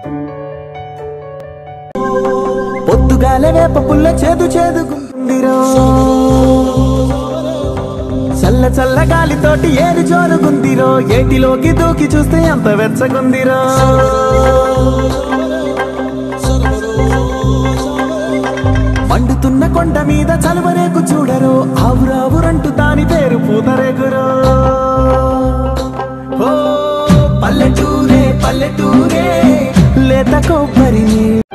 పొద్దుగాల వేప పుల్ల చేదు చేదుకుందిరో చల్ల చల్ల గాలితోటి ఏరు జోరుగుందిరో ఏటిలోకి దూకి చూస్తే ఎంత వెచ్చగుందిరో మండుతున్న కొండ మీద చలువరేకు చూడరు ఆవురావురంటూ దాని పేరు పూతరేకురో ఓ పల్లెటూరే పల్లెటూరే లేత కొబ్బరి